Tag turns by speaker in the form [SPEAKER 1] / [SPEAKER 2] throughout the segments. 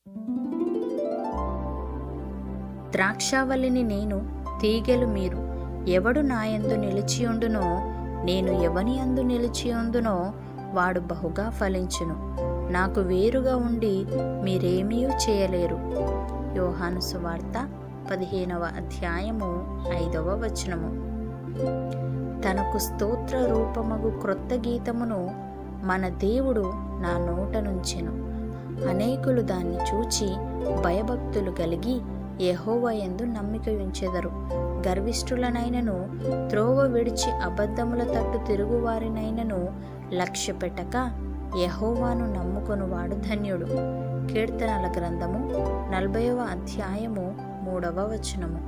[SPEAKER 1] ద్రాక్షావల్లిని నేను తీగెలు మీరు ఎవడు నాయందు నిలిచియుండునో నేను ఎవని అందు నిలిచియుందునో వాడు బహుగా ఫలించును నాకు వేరుగా ఉండి మీరేమీ చేయలేరు యోహాను సువార్త పదిహేనవ అధ్యాయము ఐదవ వచనము తనకు స్తోత్ర రూపమగు క్రొత్త గీతమును మన దేవుడు నా నోట నుంచెను అనేకులు దాన్ని చూచి భయభక్తులు కలిగి యెహోవా యందు నమ్మిక ఉంచెదరు గర్విష్ఠులనైనను త్రోవ విడిచి అబద్ధముల తట్టు తిరుగువారినైనను లక్ష్య పెట్టక యహోవాను నమ్ముకొనువాడు ధన్యుడు కీర్తనల గ్రంథము నలభైవ అధ్యాయము మూడవ వచనము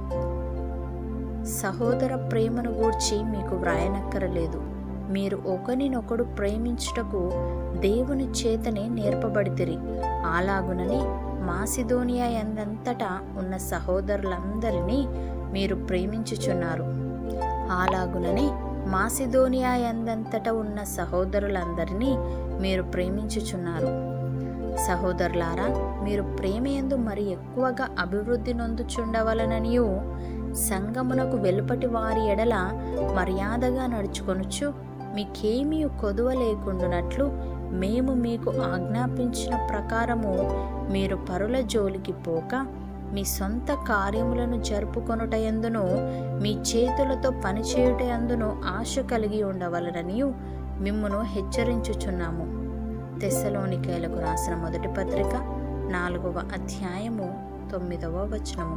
[SPEAKER 1] సహోదర ప్రేమను గూర్చి మీకు వ్రాయనక్కరలేదు మీరు ఒకరినొకడు ప్రేమించుటకు దేవుని చేతనే నేర్పబడితిరి అలాగునని మాసిదోనియా ఎందంతటా ఉన్న సహోదరులందరినీ మీరు ప్రేమించుచున్నారు అలాగునని మాసిదోనియా ఎందంతట ఉన్న సహోదరులందరినీ మీరు ప్రేమించుచున్నారు సహోదరులారా మీరు ప్రేమయందు మరి ఎక్కువగా అభివృద్ధి నొందుచుండవలననియు సంగమునకు వెలుపటి వారి ఎడల మర్యాదగా నడుచుకొనుచు మీకేమీ కొదువ లేకుండునట్లు మేము మీకు ఆజ్ఞాపించిన ప్రకారము మీరు పరుల జోలికి పోక మీ సొంత కార్యములను జరుపుకొనుటయందును మీ చేతులతో పనిచేయుటయందును ఆశ కలిగి ఉండవలననియు మిమ్మును హెచ్చరించుచున్నాము తెస్సలోనికేలకు రాసిన మొదటి పత్రిక నాలుగవ అధ్యాయము తొమ్మిదవ వచనము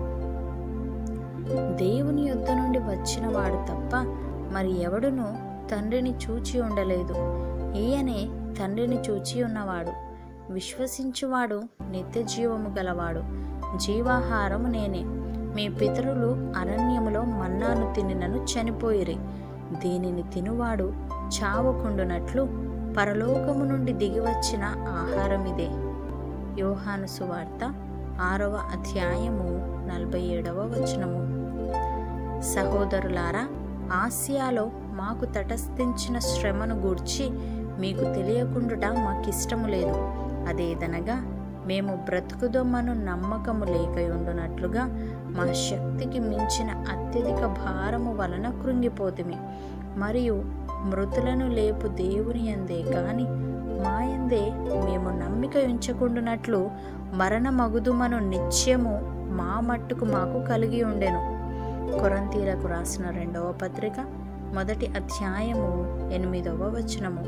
[SPEAKER 1] దేవుని యొద్ద నుండి వచ్చిన వాడు తప్ప మరి ఎవడును తండ్రిని చూచి ఉండలేదు ఈయనే తండ్రిని చూచి ఉన్నవాడు విశ్వసించువాడు నిత్య జీవము గలవాడు జీవాహారము నేనే మీ పితరులు అరణ్యములో మన్నాను తినినను చనిపోయిరి దీనిని తినువాడు చావకుండునట్లు పరలోకము నుండి దిగివచ్చిన ఆహారమిదే యోహాను సువార్త ఆరవ అధ్యాయము నలభై ఏడవ వచనము సహోదరులారా ఆసియాలో మాకు తటస్థించిన శ్రమను గూర్చి మీకు తెలియకుండుట మాకిష్టము లేదు అదేదనగా మేము బ్రతుకుదొమ్మను నమ్మకము లేకయుండునట్లుగా మా శక్తికి మించిన అత్యధిక భారము వలన కృంగిపోతిమి మరియు మృతులను లేపు దేవుని అందే కాని మాయందే మేము నమ్మిక ఉంచకుండునట్లు మరణమగుదుమను నిత్యము మా మట్టుకు మాకు కలిగి ఉండెను కొరంతీలకు రాసిన రెండవ పత్రిక మొదటి అధ్యాయము ఎనిమిదవ వచనము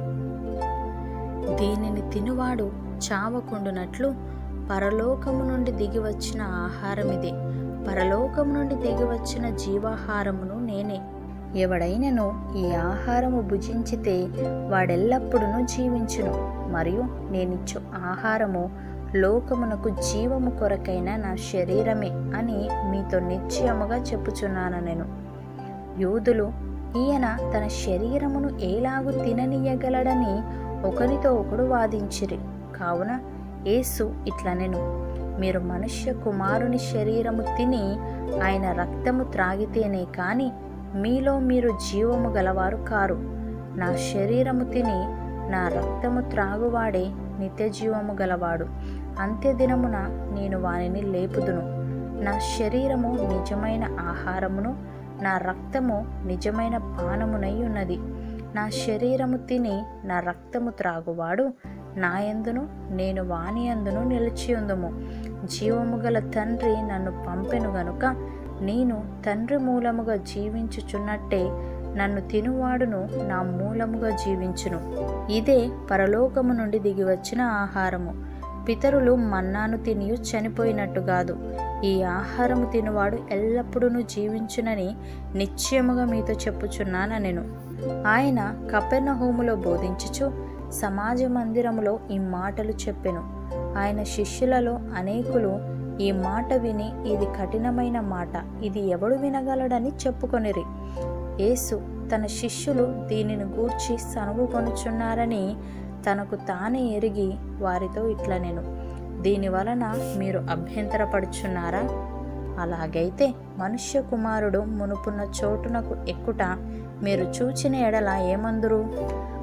[SPEAKER 1] దీనిని తినువాడు చావకుండునట్లు పరలోకము నుండి దిగివచ్చిన ఆహారమిదే పరలోకము నుండి దిగివచ్చిన జీవాహారమును నేనే ఎవడైనను ఈ ఆహారము భుజించితే వాడెల్లప్పుడూ జీవించును మరియు నేనిచ్చు ఆహారము లోకమునకు జీవము కొరకైన నా శరీరమే అని మీతో నిశ్చయముగా చెప్పుచున్నాను నేను యూదులు ఈయన తన శరీరమును ఏలాగు తిననీయగలడని ఒకరితో ఒకడు వాదించిరి కావున యేసు ఇట్లనెను మీరు మనుష్య కుమారుని శరీరము తిని ఆయన రక్తము త్రాగితేనే కాని మీలో మీరు జీవము గలవారు కారు నా శరీరము తిని నా రక్తము త్రాగువాడే నిత్య జీవము గలవాడు అంత్యదినమున నేను వానిని లేపుదును నా శరీరము నిజమైన ఆహారమును నా రక్తము నిజమైన పానమునై ఉన్నది నా శరీరము తిని నా రక్తము త్రాగువాడు నాయందును నేను వాని అందును నిలిచి ఉందుము జీవము గల తండ్రి నన్ను పంపెను గనుక నేను తండ్రి మూలముగా జీవించుచున్నట్టే నన్ను తినువాడును నా మూలముగా జీవించును ఇదే పరలోకము నుండి దిగివచ్చిన ఆహారము పితరులు మన్నాను తిని చనిపోయినట్టు కాదు ఈ ఆహారము తినువాడు ఎల్లప్పుడూ జీవించునని నిశ్చయముగా మీతో చెప్పుచున్నాను నేను ఆయన కపెర్ణ హోములో బోధించుచు సమాజ మందిరములో ఈ మాటలు చెప్పెను ఆయన శిష్యులలో అనేకులు ఈ మాట విని ఇది కఠినమైన మాట ఇది ఎవడు వినగలడని చెప్పుకొనిరి యేసు తన శిష్యులు దీనిని గూర్చి సనుగుకొనుచున్నారని తనకు తానే ఎరిగి వారితో ఇట్లా నేను దీని వలన మీరు అభ్యంతరపడుచున్నారా అలాగైతే మనుష్య కుమారుడు మునుపున్న చోటునకు ఎక్కుట మీరు చూచిన ఎడల ఏమందురు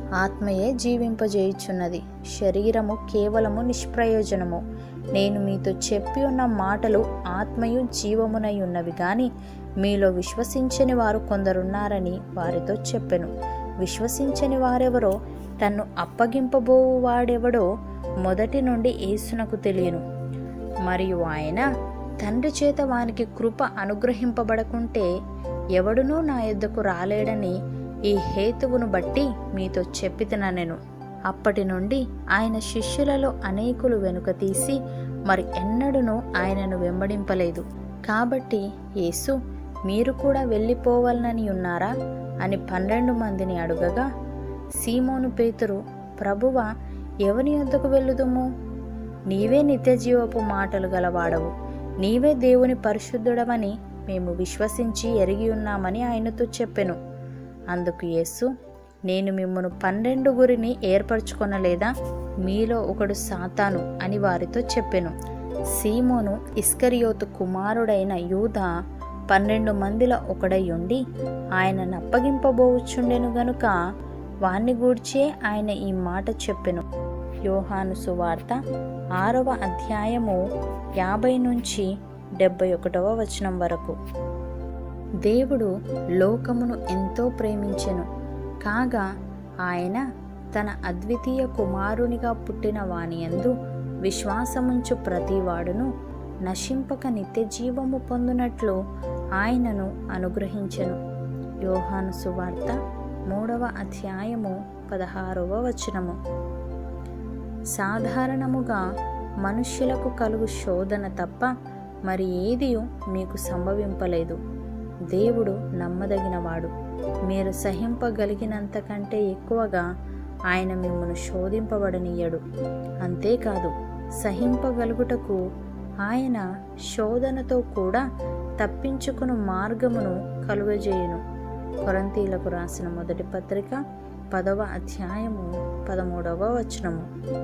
[SPEAKER 1] ఆత్మయే జీవింపజేయుచున్నది శరీరము కేవలము నిష్ప్రయోజనము నేను మీతో చెప్పి ఉన్న మాటలు ఆత్మయు జీవమునై ఉన్నవి గాని మీలో విశ్వసించని వారు కొందరున్నారని వారితో చెప్పెను విశ్వసించని వారెవరో తన్ను అప్పగింపబోవు వాడెవడో మొదటి నుండి యేసునకు తెలియను మరియు ఆయన తండ్రి చేత వానికి కృప అనుగ్రహింపబడకుంటే ఎవడునూ నా యొద్దకు రాలేడని ఈ హేతువును బట్టి మీతో చెప్పితన నేను అప్పటి నుండి ఆయన శిష్యులలో అనేకులు వెనుక తీసి మరి ఎన్నడూనూ ఆయనను వెంబడింపలేదు కాబట్టి యేసు మీరు కూడా వెళ్ళిపోవాలని ఉన్నారా అని పన్నెండు మందిని అడుగగా సీమోను పేతురు ప్రభువ ఎవని యొద్దకు వెళ్ళుదుము నీవే నిత్యజీవపు మాటలు గలవాడవు నీవే దేవుని పరిశుద్ధుడవని మేము విశ్వసించి ఎరిగి ఉన్నామని ఆయనతో చెప్పెను అందుకు యేసు నేను మిమ్మను పన్నెండుగురిని ఏర్పరచుకొనలేదా మీలో ఒకడు సాతాను అని వారితో చెప్పెను సీమోను ఇస్కరియోతు కుమారుడైన యూద పన్నెండు మందిలో ఒకడై ఉండి ఆయనను అప్పగింపబోచుండెను గనుక వాణ్ణి గూర్చే ఆయన ఈ మాట చెప్పెను యోహాను సువార్త ఆరవ అధ్యాయము యాభై నుంచి డెబ్బై ఒకటవ వచనం వరకు దేవుడు లోకమును ఎంతో ప్రేమించెను కాగా ఆయన తన అద్వితీయ కుమారునిగా పుట్టిన వానియందు విశ్వాసముంచు ప్రతివాడును నశింపక నిత్య జీవము పొందునట్లు ఆయనను అనుగ్రహించెను యోహాను సువార్త మూడవ అధ్యాయము పదహారవ వచనము సాధారణముగా మనుష్యులకు కలుగు శోధన తప్ప మరి ఏది మీకు సంభవింపలేదు దేవుడు నమ్మదగినవాడు మీరు సహింపగలిగినంత కంటే ఎక్కువగా ఆయన మిమ్మను శోధింపబడనీయడు అంతేకాదు సహింపగలుగుటకు ఆయన శోధనతో కూడా తప్పించుకుని మార్గమును కలుగజేయును కొరంతీలకు రాసిన మొదటి పత్రిక పదవ అధ్యాయము పదమూడవ వచనము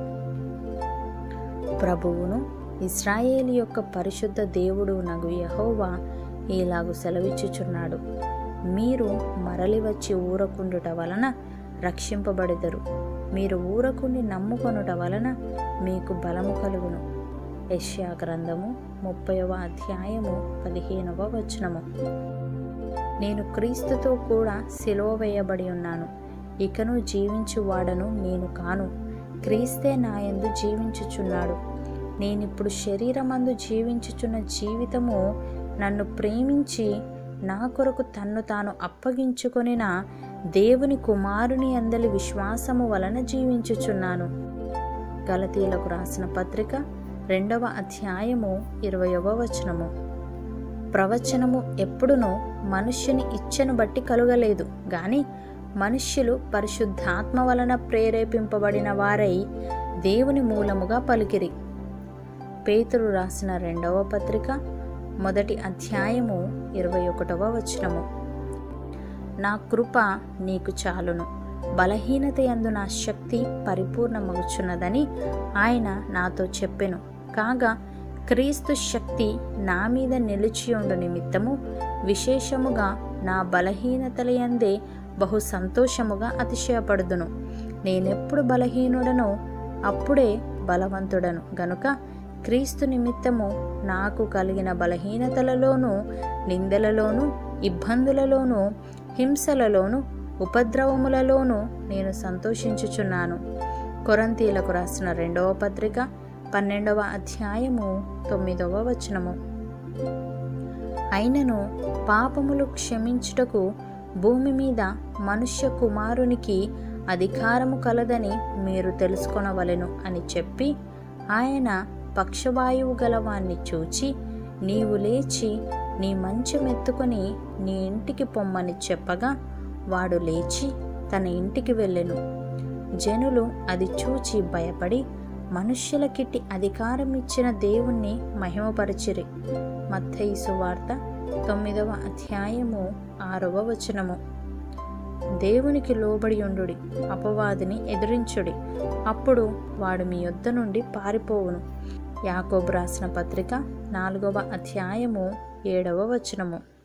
[SPEAKER 1] ప్రభువును ఇస్రాయేలు యొక్క పరిశుద్ధ దేవుడు నగు యహోవా ఇలాగు సెలవిచ్చుచున్నాడు మీరు మరలి వచ్చి ఊరకుండుట వలన రక్షింపబడెదరు మీరు ఊరకుండి నమ్ముకొనుట వలన మీకు బలము కలుగును యెషయా గ్రంథము ముప్పైవ అధ్యాయము పదిహేనవ వచనము నేను క్రీస్తుతో కూడా సిలువ వేయబడి ఉన్నాను ఇకను జీవించువాడను నేను కాను క్రీస్తే నాయందు జీవించుచున్నాడు నేనిప్పుడు శరీరమందు జీవించుచున్న జీవితము నన్ను ప్రేమించి నా కొరకు తన్ను తాను అప్పగించుకొనిన దేవుని కుమారుని అందలి విశ్వాసము వలన జీవించుచున్నాను గలతీలకు రాసిన పత్రిక రెండవ అధ్యాయము ఇరవయవ వచనము ప్రవచనము ఎప్పుడునూ మనుష్యుని ఇచ్చను బట్టి కలుగలేదు గాని మనుష్యులు పరిశుద్ధాత్మ వలన ప్రేరేపింపబడిన వారై దేవుని మూలముగా పలికిరి పేతురు రాసిన రెండవ పత్రిక మొదటి అధ్యాయము ఇరవై ఒకటవ వచనము నా కృప నీకు చాలును బలహీనత యందు నా శక్తి పరిపూర్ణమగుచున్నదని ఆయన నాతో చెప్పెను కాగా క్రీస్తు శక్తి నా మీద నిలిచియుండు నిమిత్తము విశేషముగా నా బలహీనతలయందే బహు సంతోషముగా అతిశయపడుదును నేనెప్పుడు బలహీనుడనో అప్పుడే బలవంతుడను గనుక క్రీస్తు నిమిత్తము నాకు కలిగిన బలహీనతలలోనూ నిందలలోనూ ఇబ్బందులలోనూ హింసలలోనూ ఉపద్రవములలోనూ నేను సంతోషించుచున్నాను కొరంతీలకు రాసిన రెండవ పత్రిక పన్నెండవ అధ్యాయము తొమ్మిదవ వచనము అయినను పాపములు క్షమించుటకు భూమి మీద మనుష్య కుమారునికి అధికారము కలదని మీరు తెలుసుకొనవలెను అని చెప్పి ఆయన పక్షవాయువు గలవాన్ని చూచి నీవు లేచి నీ మంచం ఎత్తుకొని నీ ఇంటికి పొమ్మని చెప్పగా వాడు లేచి తన ఇంటికి వెళ్ళెను జనులు అది చూచి భయపడి మనుష్యులకిట్టి అధికారం ఇచ్చిన దేవుణ్ణి మహిమపరచిరి మత్తయి సువార్త తొమ్మిదవ అధ్యాయము ఆరవ వచనము దేవునికి లోబడి ఉండుడి అపవాదిని ఎదిరించుడి అప్పుడు వాడు మీ యొద్ద నుండి పారిపోవును యాకోబు రాసిన పత్రిక నాలుగవ అధ్యాయము ఏడవ వచనము